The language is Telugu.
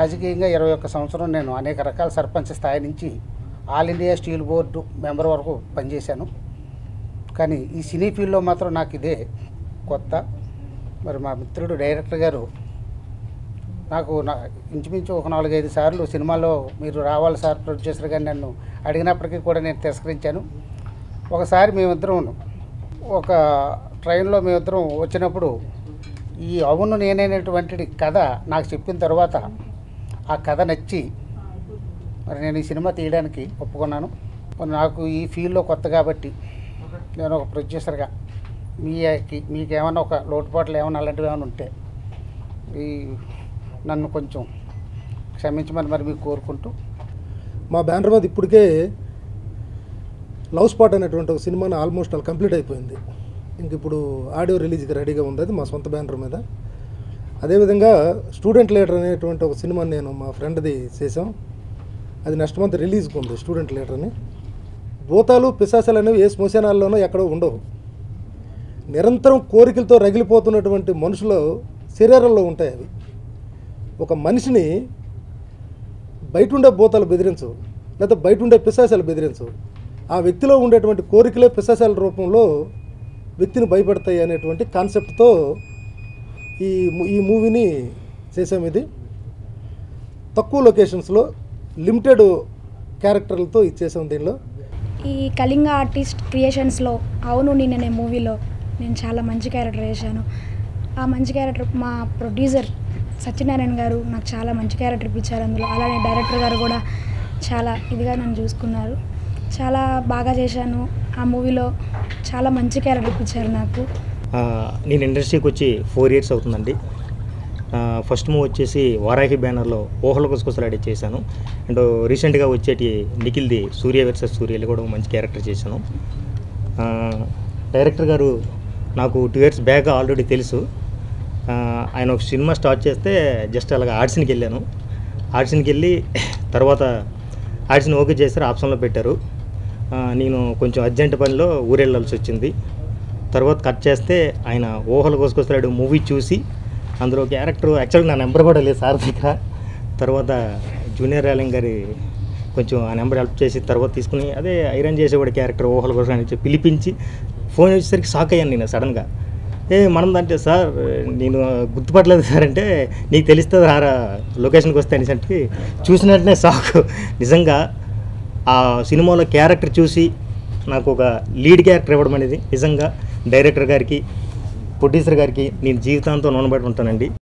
రాజకీయంగా ఇరవై ఒక్క సంవత్సరం నేను అనేక రకాల సర్పంచ్ స్థాయి నుంచి All India Steel Board member వరకు పనిచేశాను కానీ ఈ సినీ ఫీల్డ్లో మాత్రం నాకు ఇదే కొత్త మరి మా మిత్రుడు డైరెక్టర్ గారు నాకు నా ఇంచుమించు ఒక నాలుగైదు సార్లు సినిమాలో మీరు రావాలి సార్ ప్రొడ్యూసర్ గారు నన్ను అడిగినప్పటికీ కూడా నేను తిరస్కరించాను ఒకసారి మేమిద్దరం ఒక ట్రైన్లో మేమిద్దరం వచ్చినప్పుడు ఈ అవును నేనైనటువంటి కథ నాకు చెప్పిన తర్వాత ఆ కథ నచ్చి మరి నేను ఈ సినిమా తీయడానికి ఒప్పుకున్నాను మరి నాకు ఈ ఫీల్డ్లో కొత్త కాబట్టి నేను ఒక ప్రొడ్యూసర్గా మీకి మీకు ఏమైనా ఒక లోటుపాట్లు ఏమైనా అలాంటివి ఏమైనా ఉంటే ఈ నన్ను కొంచెం క్షమించమని మరి మీకు కోరుకుంటూ మా బ్యానర్ మీద ఇప్పటికే లవ్ స్పాట్ అనేటువంటి ఒక సినిమాని ఆల్మోస్ట్ ఆల్ కంప్లీట్ అయిపోయింది ఇంక ఇప్పుడు ఆడియో రిలీజ్కి రెడీగా ఉంది అది మా సొంత బ్యానర్ మీద అదేవిధంగా స్టూడెంట్ లీడర్ అనేటువంటి ఒక సినిమాని నేను మా ఫ్రెండ్ది చేసాం అది నెక్స్ట్ మంత్ రిలీజ్కి ఉంది స్టూడెంట్ లీడర్ అని భూతాలు పిశాసాలు అనేవి ఏ శ్మశానాల్లోనూ ఎక్కడో ఉండవు నిరంతరం కోరికలతో రగిలిపోతున్నటువంటి మనుషుల శరీరాల్లో ఉంటాయి అవి ఒక మనిషిని బయట ఉండే భూతాలు బెదిరించవు లేదా బయట ఉండే పిశాసాలు బెదిరించవు ఆ వ్యక్తిలో ఉండేటువంటి కోరికలే పిశాసాల రూపంలో వ్యక్తిని భయపెడతాయి అనేటువంటి కాన్సెప్ట్తో ఈ ము- ఈ మూవీని చేసాం ఇది తక్కువ లొకేషన్స్లో లిమిటెడ్ క్యారెక్టర్లతో ఇచ్చేసాం దీనిలో ఈ కళింగ ఆర్టిస్ట్ క్రియేషన్స్లో అవును నేననే మూవీలో నేను చాలా మంచి క్యారెక్టర్ చేశాను ఆ మంచి క్యారెక్టర్ మా ప్రొడ్యూసర్ సత్యనారాయణ గారు నాకు చాలా మంచి క్యారెక్టర్ ఇప్పించారు అందులో అలానే డైరెక్టర్ గారు కూడా చాలా ఇదిగా నన్ను చూసుకున్నారు చాలా బాగా చేశాను ఆ మూవీలో చాలా మంచి క్యారెక్టర్ ఇప్పించారు నాకు ఆ, నేను ఇండస్ట్రీకి వచ్చి ఫోర్ ఇయర్స్ అవుతుందండి ఆ, ఫస్ట్ మూవ్ వచ్చేసి వారాహి బ్యానర్లో ఊహల కుసకుసలాడి చేశాను అండ్ రీసెంట్గా వచ్చేటి నిఖిల్ది సూర్య వర్సెస్ సూర్యలు కూడా ఒక మంచి క్యారెక్టర్ చేశాను ఆ, డైరెక్టర్ గారు నాకు టూ ఇయర్స్ బ్యాక్ ఆల్రెడీ తెలుసు ఆ, ఆయన ఒక సినిమా స్టార్ట్ చేస్తే జస్ట్ అలాగ ఆడిషన్కి వెళ్ళాను ఆడిషన్కి వెళ్ళి తర్వాత ఆడిషన్ ఓకే చేశారు ఆప్షన్లో పెట్టారు ఆ, నేను కొంచెం అర్జెంట్ పనిలో ఊరెళ్ళాల్సి వచ్చింది తర్వాత కట్ చేస్తే ఆయన ఊహలు కోసుకొస్తాడు మూవీ చూసి అందులో క్యారెక్టర్ యాక్చువల్గా నా నెంబర్ కూడా లేదు సార్ దగ్గర తర్వాత జూనియర్ ర్యాలింగ్ గారి కొంచెం ఆ నెంబర్ హెల్ప్ చేసి తర్వాత తీసుకుని అదే ఐరన్ చేసేవాడి క్యారెక్టర్ ఊహల కోసం అని చెప్పి పిలిపించి ఫోన్ వచ్చేసరికి షాక్ అయ్యాను నేను సడన్గా ఏ మనం అంటే సార్ నేను గుర్తుపట్టలేదు సార్ అంటే నీకు తెలుస్తుంది రారా లొకేషన్కి వస్తే అనేసరికి చూసిన వెంటనే షాక్ నిజంగా ఆ సినిమాలో క్యారెక్టర్ చూసి నాకు ఒక లీడ్ క్యారెక్టర్ ఇవ్వడం అనేది నిజంగా డైరెక్టర్ గారికి ప్రొడ్యూసర్ గారికి నేను జీవితాంతం రుణపడి ఉంటానండి